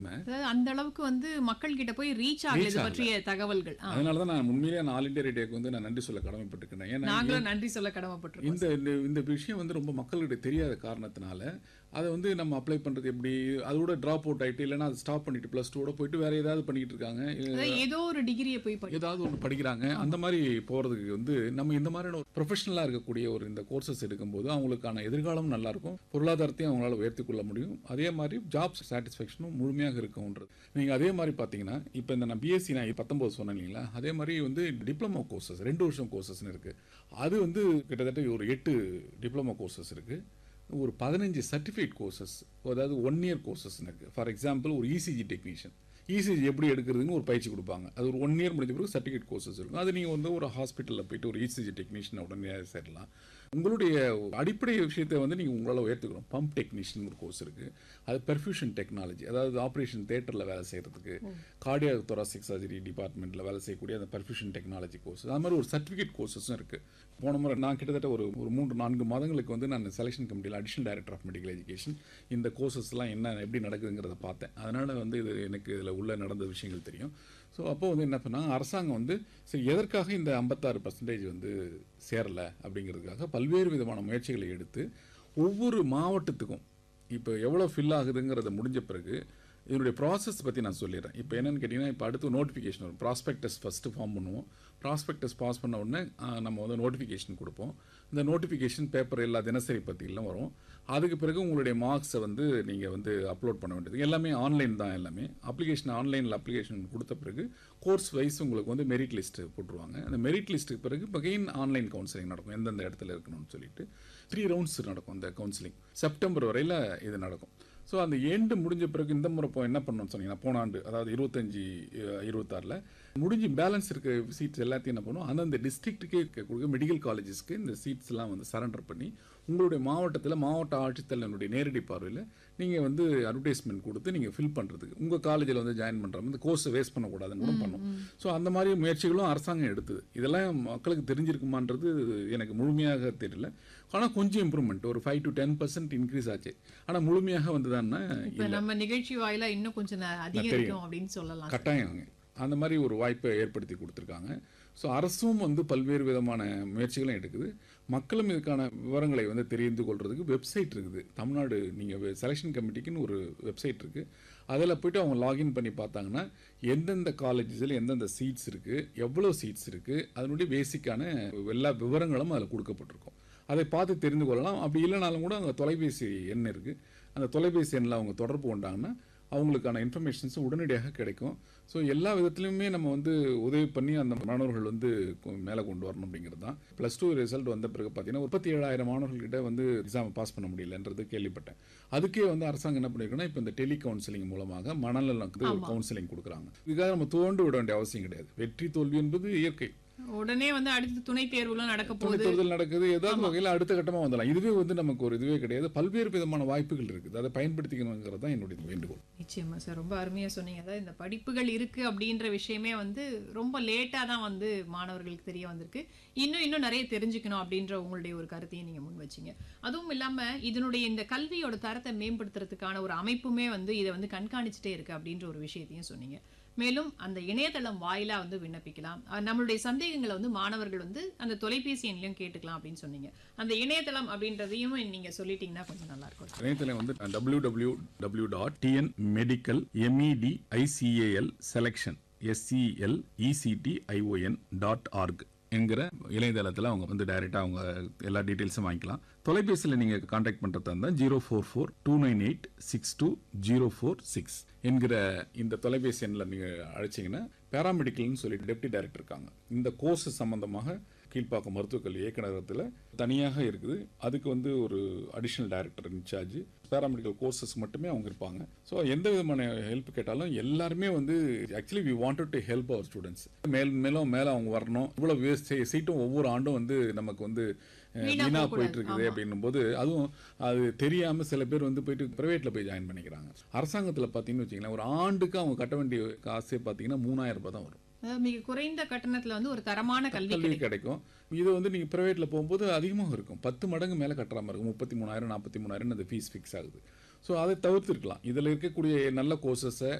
அதாவது அந்த அளவுக்கு வந்து மக்கள் கிட்ட போய் ரீச் ஆகல Reach இது ஆகல. பற்றிய தகவல்கள் ஆ. அதனால தான் நான் உண்மையிலேயே நான் ஆல் இண்டியா ரேடியோக்கு வந்து நான் நன்றி சொல்ல கடமைப்பட்டிருக்கேன் ஏன்னா நாங்களும் நன்றி சொல்ல கடமைப்பட்டிருக்கோம் இந்த இந்த இந்த விஷயம் வந்து ரொம்ப மக்கள்கிட்ட தெரியாத காரணத்தினால அதை வந்து நம்ம அப்ளை பண்ணுறது எப்படி அதோட ட்ராப் அவுட் ஆகிட்டு இல்லைன்னா அதை ஸ்டாப் பண்ணிட்டு ப்ளஸ் டூட போயிட்டு வேற ஏதாவது பண்ணிக்கிட்டு இருக்காங்க அதாவது ஏதோ ஒரு டிகிரியை போய் படி ஏதாவது ஒன்று படிக்கிறாங்க அந்த மாதிரி போகிறதுக்கு வந்து நம்ம இந்த மாதிரியான ஒரு ப்ரொஃபஷனலாக இருக்கக்கூடிய ஒரு இந்த கோர்சஸ் எடுக்கும்போது அவங்களுக்கான எதிர்காலம் நல்லா இருக்கும் பொருளாதாரத்தையும் அவங்களால உயர்த்தி கொள்ள முடியும் அதே மாதிரி ஜாப் சாட்டிஸ்ஃபேக்ஷனும் முழுமையாக இருக்கும்ன்றது நீங்கள் அதே மாதிரி பார்த்தீங்கன்னா இப்போ இந்த நான் பிஎஸ்சி நான் பத்தொம்போது சொன்னேன் இல்லைங்களா அதே மாதிரி வந்து டிப்ளமோ கோர்சஸ் ரெண்டு வருஷம் கோர்சஸ்னு இருக்குது அது வந்து கிட்டத்தட்ட ஒரு எட்டு டிப்ளமோ கோர்சஸ் இருக்குது ஒரு பதினஞ்சு சர்டிஃபிகேட் கோர்சஸ் அதாவது ஒன் இயர் கோர்சஸ்னு இருக்குது ஃபார் எக்ஸாம்பிள் ஒரு இசிஜி டெக்னீஷியன் இசிஜி எப்படி எடுக்கிறதுன்னு ஒரு பயிற்சி கொடுப்பாங்க அது ஒரு ஒன் இயர் முடிஞ்ச பிறகு சர்டிஃபிகேட் கோர்சஸ் இருக்கும் அது நீங்கள் வந்து ஒரு ஹாஸ்பிட்டலில் போயிட்டு ஒரு இசிஜி டெக்னீஷியன் உடனே சேரலாம் உங்களுடைய அடிப்படை விஷயத்தை வந்து நீங்கள் உங்களால் உயர்த்துக்கணும் பம்ப் டெக்னீஷியன் ஒரு கோர்ஸ் இருக்குது அது பெர்ஃபியூஷன் டெக்னாலஜி அதாவது ஆப்ரேஷன் தேட்டரில் வேலை செய்கிறதுக்கு கார்டியா தொராசிக் சர்ஜரி டிபார்ட்மெண்ட்டில் வேலை செய்யக்கூடிய அந்த பெர்ஃபியூஷன் டெக்னாலஜி கோர்ஸ் அது மாதிரி ஒரு சர்டிஃபிகேட் கோர்சஸும் இருக்குது போன முறை நான் கிட்டத்தட்ட ஒரு ஒரு மூன்று நான்கு மாதங்களுக்கு வந்து நான் செலெக்ஷன் கமிட்டியில் additional director of medical education இந்த கோர்சஸ்லாம் என்ன எப்படி நடக்குதுங்கிறத பார்த்தேன் அதனால் வந்து இது எனக்கு இதில் உள்ள நடந்த விஷயங்கள் தெரியும் ஸோ அப்போ வந்து என்ன பண்ணாங்க அரசாங்கம் வந்து சரி எதற்காக இந்த ஐம்பத்தாறு பர்சன்டேஜ் வந்து சேரலை அப்படிங்கிறதுக்காக பல்வேறு விதமான முயற்சிகளை எடுத்து ஒவ்வொரு மாவட்டத்துக்கும் இப்போ எவ்வளோ ஃபில் ஆகுதுங்கிறத முடிஞ்ச பிறகு இதனுடைய ப்ராசஸ் பற்றி நான் சொல்லிடுறேன் இப்போ என்னன்னு கேட்டிங்கன்னா இப்போ அடுத்து நோட்டிஃபிகேஷன் வரும் ப்ராஸ்பெக்டஸ் ஃபஸ்ட்டு ஃபார்ம் பண்ணுவோம் ப்ராஸ்பெக்டஸ் பாஸ் பண்ண உடனே ஆ, நம்ம வந்து நோட்டிஃபிகேஷன் கொடுப்போம் இந்த நோட்டிஃபிகேஷன் பேப்பர் எல்லா தினசரி பத்தியெல்லாம் வரும் அதுக்கு பிறகு உங்களுடைய மார்க்ஸை வந்து நீங்கள் வந்து அப்லோட் பண்ண வேண்டியது எல்லாமே ஆன்லைன் தான் எல்லாமே அப்ளிகேஷன் ஆன்லைனில் அப்ளிகேஷன் கொடுத்த பிறகு கோர்ஸ் வைஸ் உங்களுக்கு வந்து மெரிட் லிஸ்ட்டு போட்டுருவாங்க அந்த மெரிட் லிஸ்ட்டுக்கு பிறகு பகையின் ஆன்லைன் கவுன்சிலிங் நடக்கும் எந்தெந்த இடத்துல இருக்கணும்னு சொல்லிட்டு த்ரீ ரவுண்ட்ஸ் நடக்கும் அந்த கவுன்சிலிங் செப்டம்பர் வரையில் இது நடக்கும் ஸோ அந்த எண்டு முடிஞ்ச பிறகு இந்த முறை இப்போ என்ன பண்ணணும்னு சொன்னீங்கன்னா போன ஆண்டு அதாவது இருபத்தஞ்சி இருபத்தாறில் முடிஞ்சு பேலன்ஸ் இருக்க சீட்ஸ் எல்லாத்தையும் என்ன பண்ணுவோம் அந்தந்த டிஸ்ட்ரிக்ட்டுக்கே இருக்கக்கூடிய மெடிக்கல் காலேஜஸ்க்கு இந்த சீட்ஸ்லாம் வந்து சரண்டர் பண்ணி உங்களுடைய மாவட்டத்தில் மாவட்ட ஆட்சித்தலைவனுடைய நேரடி பார்வையில் நீங்கள் வந்து அட்வர்டைஸ்மெண்ட் கொடுத்து நீங்கள் ஃபில் பண்ணுறதுக்கு உங்கள் காலேஜில் வந்து ஜாயின் பண்ணுற இந்த கோர்ஸை வேஸ்ட் பண்ணக்கூடாதுன்னு கூட பண்ணும் ஸோ அந்த மாதிரி முயற்சிகளும் அரசாங்கம் எடுத்தது இதெல்லாம் மக்களுக்கு தெரிஞ்சிருக்குமான்றது எனக்கு முழுமையாக தெரியல ஆனால் கொஞ்சம் இம்ப்ரூவ்மெண்ட் ஒரு five to ten percent increase ஆச்சு ஆனால் முழுமையாக வந்ததான்னா இப்ப நம்ம நிகழ்ச்சி வாயிலா இன்னும் கொஞ்சம் ந- அதிகரிக்கும் அப்படின்னு சொல்லலாம் கட்டாயம் அந்த மாதிரி ஒரு வாய்ப்பை ஏற்படுத்தி கொடுத்துருக்காங்க ஸோ அரசும் வந்து பல்வேறு விதமான முயற்சிகளும் எடுக்குது மக்களும் இதுக்கான விவரங்களை வந்து தெரிந்து கொள்றதுக்கு வெப்சைட் இருக்குது தமிழ்நாடு நீங்கள் செலெக்ஷன் கமிட்டிக்குன்னு ஒரு வெப்சைட் இருக்குது அதில் போயிட்டு அவங்க லாகின் பண்ணி பார்த்தாங்கன்னா எந்தெந்த காலேஜஸில் எந்தெந்த சீட்ஸ் இருக்குது எவ்வளோ சீட்ஸ் இருக்குது அதனுடைய பேசிக்கான எல்லா விவரங்களும் அதில் கொடுக்கப்பட்டிருக்கும் அதை பார்த்து தெரிந்து கொள்ளலாம் அப்படி இல்லைனாலும் கூட அங்கே தொலைபேசி எண் இருக்குது அந்த தொலைபேசி எண்ணில் அவங்க தொடர்பு கொண்டாங்கன்னா அவங்களுக்கான இன்ஃபர்மேஷன்ஸ் உடனடியாக கிடைக்கும் ஸோ எல்லா விதத்துலையுமே நம்ம வந்து உதவி பண்ணி அந்த மாணவர்கள் வந்து கொ- மேலே கொண்டு வரணும் அப்படிங்கிறது தான் ப்ளஸ் டூ ரிசல்ட் வந்த பிறகு பார்த்தீங்கன்னா முப்பத்தி ஏழாயிரம் மாணவர்கள்கிட்ட வந்து எக்ஸாம் பாஸ் பண்ண முடியலன்றது கேள்விப்பட்டேன் அதுக்கே வந்து அரசாங்கம் என்ன பண்ணிருக்குன்னா இப்போ இந்த டெலி கவுன்சிலிங் மூலமாக மனநலம் கவுன்சிலிங் கொடுக்குறாங்க இதுக்காக நம்ம தோண்டு விட வேண்டிய அவசியம் கிடையாது வெற்றி தோல்வி என்பது இயற்கை உடனே வந்து அடுத்து துணை தேர்வுலாம் நடக்க துணை போகுது தேர்தல் நடக்குது ஏதாவது வகையில் அடுத்த கட்டமா வந்துடலாம் இதுவே வந்து நமக்கு ஒரு இதுவே கிடையாது பல்வேறு விதமான வாய்ப்புகள் இருக்குது அதை பயன்படுத்திக்கணுங்கிறது தான் என்னுடைய வேண்டுகோள் நிச்சயமா சார் ரொம்ப அருமையா சொன்னீங்க அதாவது இந்த படிப்புகள் இருக்கு அப்படின்ற விஷயமே வந்து ரொம்ப லேட்டா தான் வந்து மாணவர்களுக்கு தெரிய வந்திருக்கு இன்னும் இன்னும் நிறைய தெரிஞ்சுக்கணும் அப்படின்ற உங்களுடைய ஒரு கருத்தையும் நீங்க முன் வச்சீங்க அதுவும் இல்லாம இதனுடைய இந்த கல்வியோட தரத்தை மேம்படுத்துறதுக்கான ஒரு அமைப்புமே வந்து இதை வந்து கண்காணிச்சுட்டே இருக்கு அப்படின்ற ஒரு விஷயத்தையும் சொன்னீங்க மேலும் அந்த இணையதளம் வாயிலா வந்து விண்ணப்பிக்கலாம் அஹ் நம்மளுடைய சந்தேகங்களை வந்து மாணவர்கள் வந்து அந்த தொலைபேசி எண்ணிலையும் கேட்டுக்கலாம் அப்படின்னு சொன்னீங்க அந்த இணையதளம் அப்படின்றதையும் நீங்க சொல்லிட்டீங்கன்னா கொஞ்சம் நல்லா இருக்கும் இணையத்தில் வந்து W W W dot TN medical MED ICAL selection SCL ECT ION dot org என்கிற இணையதளத்தில் அவங்க வந்து டைரெக்டாக அவங்க எல்லா டீட்டெயில்ஸும் வாங்கிக்கலாம் தொலைபேசியில் நீங்கள் காண்டாக்ட் பண்ணுறதா இருந்தால் zero four four two nine eight six two zero four six என்கிற இந்த தொலைபேசி எண்ணில் நீங்கள் அழைச்சிங்கன்னா பேராமெடிக்கல்னு சொல்லி டெப்டி டைரக்டர் இருக்காங்க இந்த கோர்ஸ் சம்பந்தமாக கீழ்ப்பாக்கம் மருத்துவக் கல்வி இயக்குநரகத்தில் தனியாக இருக்குது அதுக்கு வந்து ஒரு additional director in charge paramedical courses மட்டுமே அவங்க இருப்பாங்க ஸோ எந்த விதமான ஹெல்ப் கேட்டாலும் எல்லாருமே வந்து actually we wanted to help our students மேல் மேலும் மேலே அவங்க வரணும் இவ்வளோ சீட்டும் ஒவ்வொரு ஆண்டும் வந்து நமக்கு வந்து அஹ், வீணா வீணா போகக்கூடாது. போயிட்டு இருக்குது அப்படின்னும் போது அதுவும் அது தெரியாம சில பேர் வந்து போயிட்டு பிரைவேட்ல போய் ஜாயின் பண்ணிக்கிறாங்க அரசாங்கத்துல பாத்தீங்கன்னு வச்சுங்களேன் ஒரு ஆண்டுக்கு அவங்க கட்ட வேண்டிய காசே பாத்தீங்கன்னா மூணாயிரம் ரூபாய் தான் வரும் அதாவது மிக குறைந்த கட்டணத்துல வந்து ஒரு தரமான கல்வி கல்வி கிடைக்கும் இது வந்து நீங்க பிரைவேட்ல போகும்போது அதிகமாக இருக்கும் பத்து மடங்கு மேல கட்டுற மாதிரி இருக்கும் முப்பத்தி மூணாயிரம் நாற்பத்தி மூணாயிரம் அந்த ஃபீஸ் ஃபிக்ஸ் ஆகுது ஸோ அதை தவிர்த்திருக்கலாம் இதில் இருக்கக்கூடிய நல்ல கோர்சஸை